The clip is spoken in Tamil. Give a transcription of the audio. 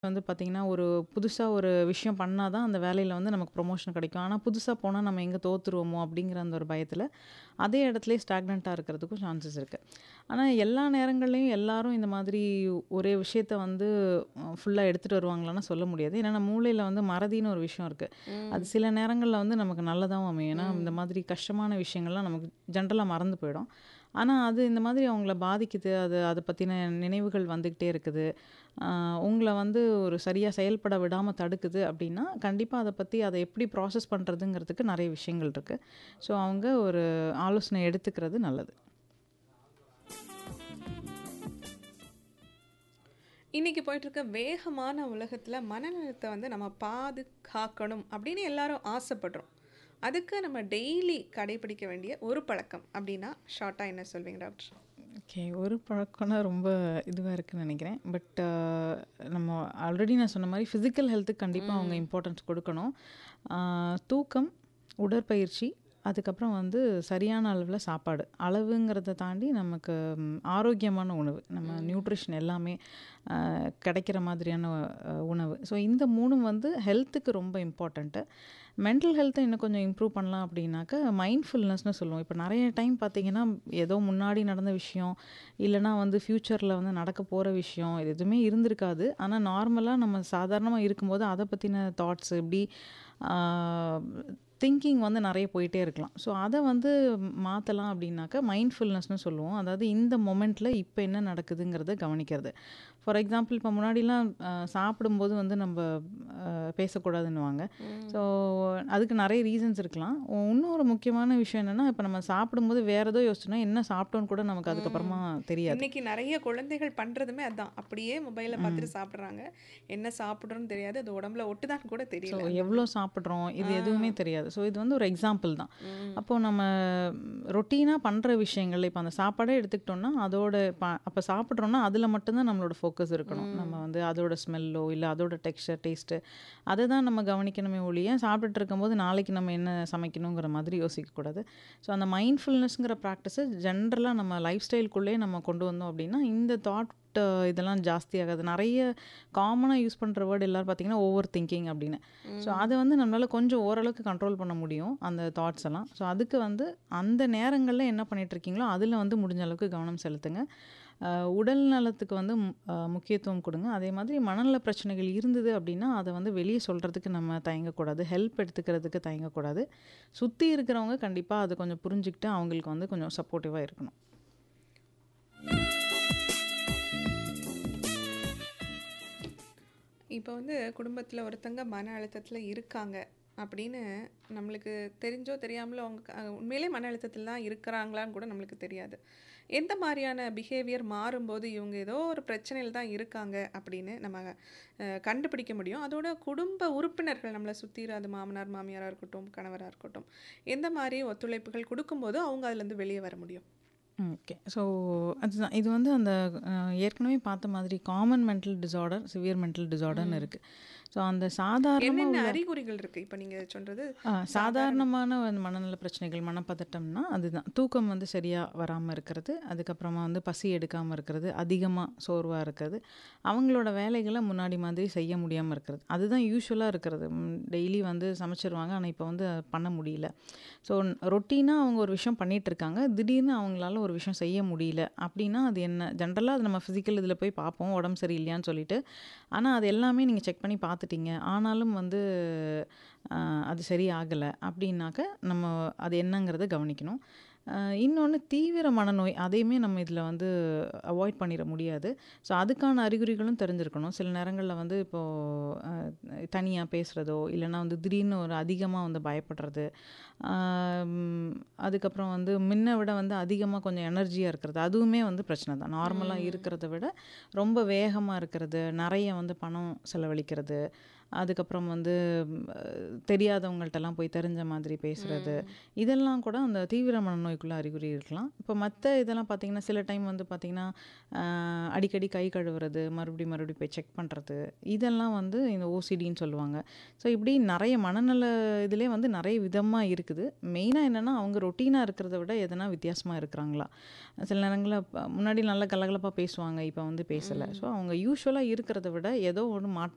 வந்து பார்த்தீங்கன்னா, ஒரு புதுசா ஒரு விஷயம் பண்ணா தான் அந்த வேலையில வந்து நமக்கு ப்ரமோஷன் கிடைக்கும். ஆனா, புதுசா போனா நம்ம எங்க தோத்துருவோமோ அப்படிங்கிற அந்த ஒரு பயத்தில, அதே இடத்துலயே ஸ்டாக்னன்ட்டா இருக்கிறதுக்கும் சான்சஸ் இருக்கு. ஆனா, எல்லா நேரங்கள்லயும் எல்லாரும் இந்த மாதிரி ஒரே விஷயத்த வந்து அ ஃபுல்லா எடுத்துட்டு வருவாங்களான்னா சொல்ல முடியாது. ஏன்னா, நம்ம மூளையில வந்து மறதின்னு ஒரு விஷயம் இருக்கு. அது ம். சில நேரங்கள்ல வந்து நமக்கு நல்லதாவும் அமையும். ஏன்னா, இந்த ம். மாதிரி கஷ்டமான விஷயங்கள்லாம் நமக்கு ஜென்ரலா மறந்து போயிடும். ஆனா, அது இந்த மாதிரி அவங்கள பாதிக்குது. அது அத பத்தின நினைவுகள் வந்துகிட்டே இருக்குது. அ உங்கள வந்து ஒரு சரியா செயல்பட விடாம தடுக்குது அப்படின்னா, கண்டிப்பா அத பத்தி அத எப்படி ப்ராசஸ் பண்றதுங்கிறதுக்கு நெறைய விஷயங்கள் இருக்கு. ஸோ, அவங்க ஒரு ஆலோசனை எடுத்துக்கிறது நல்லது. இன்னைக்கு போயிட்டுருக்க வேகமான உலகத்துல மனநலத்த வந்து நம்ம பாதுகாக்கணும் அப்படின்னு எல்லாரும் ஆசைப்படுறோம். அதுக்கு நம்ம டெய்லி கடைபிடிக்க வேண்டிய ஒரு பழக்கம் அப்படின்னா, ஷார்ட்டா என்ன சொல்வீங்க டாக்டர்? ஓகே. ஒரு பழக்கம்னா ரொம்ப இதுவா இருக்குன்னு நெனைக்கிறேன். பட் அ நம்ம ஆல்ரெடி நான் சொன்ன மாரி ஃபிசிக்கல் ஹெல்த்துக்கு கண்டிப்பா அவங்க ம். இம்பார்ட்டன்ஸ் குடுக்கணும். அ தூக்கம், உடற்பயிற்சி, அதுக்கப்புறம் வந்து சரியான அளவுல சாப்பாடு. அளவுங்கிறத தாண்டி நமக்கு ம் ஆரோக்கியமான உணவு. நம்ம ம். நியூட்ரிஷன் எல்லாமே அ கிடைக்கிற மாதிரியான அ உணவு. ஸோ, இந்த 3ம் வந்து ஹெல்த்துக்கு ரொம்ப இம்பார்ட்டன்ட்டு. மென்டல் ஹெல்த்த இன்னும் கொஞ்சம் இம்ப்ரூவ் பண்ணலாம் அப்படின்னாக்கா, மைண்ட்ஃபுல்னஸ்ன்னு சொல்லுவோம். இப்ப நெறைய டைம் பார்த்தீங்கன்னா, ஏதோ முன்னாடி நடந்த விஷயம், இல்லன்னா வந்து ஃப்யூச்சர்ல வந்து நடக்க போற விஷயம், இது எதுவுமே இருந்திருக்காது. ஆனா, நார்மலா நம்ம சாதாரணமா இருக்கும்போது அத பத்தின தாட்ஸ் இப்படி ஆ திங்கிங் வந்து நெறைய போயிட்டே இருக்கலாம். ஸோ, அத வந்து மாத்தலாம் அப்படின்னாக்கா, மைண்ட்ஃபுல்னஸ்ன்னு சொல்லுவோம். அதாவது இந்த மொமெண்ட்ல இப்ப என்ன நடக்குதுங்கிறத கவனிக்கிறது. ஃபார் எக்ஸாம்பிள் இப்ப முன்னாடிலாம் அ சாப்பிடும்போது வந்து நம்ப அ பேசக்கூடாதுன்னுவாங்க. ஸோ, ம். அதுக்கு நெறைய ரீசன்ஸ் இருக்கலாம். இன்னொரு முக்கியமான விஷயம் என்னன்னா, இப்ப நம்ம சாப்பிடும்போது வேற ஏதோ யோசிச்சோம்னா, என்ன சாப்பிட்டோம்னு கூட நமக்கு அதுக்கப்புறமா ம். தெரியாது. இன்னைக்கு நெறைய குழந்தைகள் பண்றதுமே அதான். அப்படியே மொபைல ம். பார்த்துட்டு சாப்பிடுறாங்க. என்ன சாப்பிடுறோம்னு தெரியாது. அது உடம்புல ஒட்டுதான்னு கூட ஸோ, தெரியல அந்த எவ்வளோ மாதிரி. சாப்பிடுறோம், ஆ. இது எதுவுமே தெரியாது. ஸோ, இது வந்து ஒரு எக்ஸாம்பிள் தான். ம். அப்போ நம்ம ரொட்டீனா பண்ற விஷயங்கள், இப்ப அந்த சாப்பாடே எடுத்துக்கிட்டோம்னா, அதோட ப அப்ப சாப்பிடுறோம்னா, அதுல மட்டும் தான் நம்மளோட ஃபோக்கஸ் இருக்கணும். நம்ம ம். வந்து அதோட ஸ்மெல்லோ, இல்ல அதோட டெக்ஸ்சர், டேஸ்ட்டு அத தான் நம்ம கவனிக்கணுமே ஒழிய, சாப்பிட்டுட்டு இருக்கும்போது நாளைக்கு நம்ம என்ன சமைக்கணுங்கிற மாதிரி யோசிக்கக்கூடாது. ஸோ, அந்த மைண்ட்ஃபுல்னஸ்ங்கிற ப்ராக்டிஸ ஜென்ரலா நம்ம லைஃப் ஸ்டைல்குள்ளேயே நம்ம கொண்டு வந்தோம் அப்படின்னா, இந்த தாட் இதெல்லாம் ஜாஸ்தியாகாது. நெறைய காமனா யூஸ் பண்ற வேர்ட் எல்லாரும் பார்த்தீங்கன்னா, ஓவர் திங்கிங் அப்படின்னு. ஸோ, அத ம். வந்து நம்மளால கொஞ்சம் ஓரளவுக்கு கண்ட்ரோல் பண்ண முடியும். அந்த தாட்ஸ் எல்லாம். ஸோ, அதுக்கு வந்து அந்த நேரங்கள்ல என்ன பண்ணிட்டுருக்கீங்களோ, அதுல வந்து முடிஞ்ச அளவுக்கு கவனம் செலுத்துங்க. அ உடல் நலத்துக்கு வந்து அ முக்கியத்துவம் குடுங்க. அதே மாதிரி மனநல பிரச்சனைகள் இருந்தது அப்படின்னா, அத வந்து வெளிய சொல்றதுக்கு நம்ம தயங்கக்கூடாது. ஹெல்ப் எடுத்துக்கிறதுக்கு தயங்கக்கூடாது. சுத்தி இருக்கிறவங்க கண்டிப்பா அத கொஞ்சம் புரிஞ்சுகிட்டு, அவங்களுக்கு வந்து கொஞ்சம் சப்போர்ட்டிவா இருக்கணும். இப்ப வந்து குடும்பத்துல ஒருத்தங்க மன அழுத்தத்துல இருக்காங்க அப்படின்னு நம்மளுக்கு தெரிஞ்சோ, தெரியாமலோ அவங்க க உண்மையிலேயே மன அழுத்தத்துல தான் இருக்கிறாங்களான்னு கூட நம்மளுக்கு தெரியாது. எந்த மாரியான பிஹேவியர் மாறும்போது, இவங்க ஏதோ ஒரு பிரச்சனையில தான் இருக்காங்க அப்படின்னு நம்ம அ கண்டுபிடிக்க முடியும். அதோட குடும்ப உறுப்பினர்கள் நம்மள சுத்தி அது மாமனார், மாமியாரா இருக்கட்டும், கணவரா இருக்கட்டும், எந்த மாரி ஒத்துழைப்புகள் குடுக்கும்போது அவங்க அதுலேருந்து வெளிய வர முடியும்? ம். ஓகே. ஸோ, அதுதான். இது வந்து அந்த அ ஏற்கனவே பார்த்த மாதிரி common mental disorder, severe mental டிஸார்டர்ன்னு ம். இருக்கு. ஸோ, அந்த சாதாரணமா என்னென்ன உள்ள அறிகுறிகள் இருக்கு? இப்ப நீங்க சொல்றது ஆ சாதாரண சாதாரணமான வந்து மனநல பிரச்சனைகள், மனப்பதட்டம்னா அதுதான். தூக்கம் வந்து சரியா வராம இருக்கிறது. அதுக்கப்புறமா வந்து பசி எடுக்காம இருக்கிறது. அதிகமா சோர்வா இருக்கிறது. அவங்களோட வேலைகள முன்னாடி மாதிரி செய்ய முடியாம இருக்கிறது. அதுதான் யூசுவலா இருக்கிறது. ம் டெய்லி வந்து சமைச்சிருவாங்க. ஆனா, இப்ப வந்து பண்ண முடியல. ஸோ, ரொட்டீனா அவங்க ஒரு விஷயம் பண்ணிட்டுருக்காங்க. திடீர்னு அவங்களால ஒரு விஷயம் செய்ய முடியல. அப்படின்னா அது என்ன? ஜென்ரலா அது நம்ம ஃபிசிக்கல் இதுல போய் பார்ப்போம். உடம்பு சரியில்லையான்னு சொல்லிட்டு. ஆனா, அது எல்லாமே நீங்க செக் பண்ணி பார்த்துட்டீங்க. ஆனாலும் வந்து அ அது சரியாகல அப்படின்னாக்க, நம்ம அது என்னங்கிறத கவனிக்கணும். அ இன்னொன்னு தீவிர மனநோய். அதையுமே நம்ம இதுல வந்து அவாய்ட் பண்ணிற முடியாது. ஸோ, அதுக்கான அறிகுறிகளும் தெரிஞ்சிருக்கணும். சில நேரங்கள்ல வந்து இப்போ அ தனியா பேசுறதோ, இல்லன்னா வந்து திடீர்னு ஒரு அதிகமா வந்து பயப்படுறது. ஆ ம் அதுக்கப்புறம் வந்து முன்ன விட வந்து அதிகமா கொஞ்சம் எனர்ஜியா இருக்கிறது. அதுவுமே வந்து பிரச்சனை தான். நார்மலா ம். இருக்கிறத விட ரொம்ப வேகமா இருக்கிறது. நெறைய வந்து பணம் செலவழிக்கிறது. அதுக்கப்புறம் வந்து தெரியாதவங்கள்ட்டலாம் போய் தெரிஞ்ச மாதிரி பேசுறது. ம். இதெல்லாம் கூட அந்த தீவிர மனநோய்க்குள்ள அறிகுறி இருக்கலாம். இப்ப மத்த இதெல்லாம் பார்த்தீங்கன்னா, சில டைம் வந்து பார்த்தீங்கன்னா, அ அடிக்கடி கை கழுவுறது, மறுபடியும் மறுபடியும் போய் செக் பண்றது. இதெல்லாம் வந்து இந்த ஓசிடின்னு சொல்லுவாங்க. ஸோ, இப்படி நெறைய மனநல இதுலயே வந்து நெறைய விதமா இருக்குது. மெயினா என்னன்னா, அவங்க ரொட்டீனா இருக்கிறத விட எதனா வித்தியாசமா இருக்கிறாங்களா? சில நேரங்கள்ல ப முன்னாடி நல்லா கலகலப்பா பேசுவாங்க. இப்ப வந்து பேசல. ஸோ, ம். அவங்க யூசுவலா இருக்கிறத விட ஏதோ ஒண்ணு மாற்றம்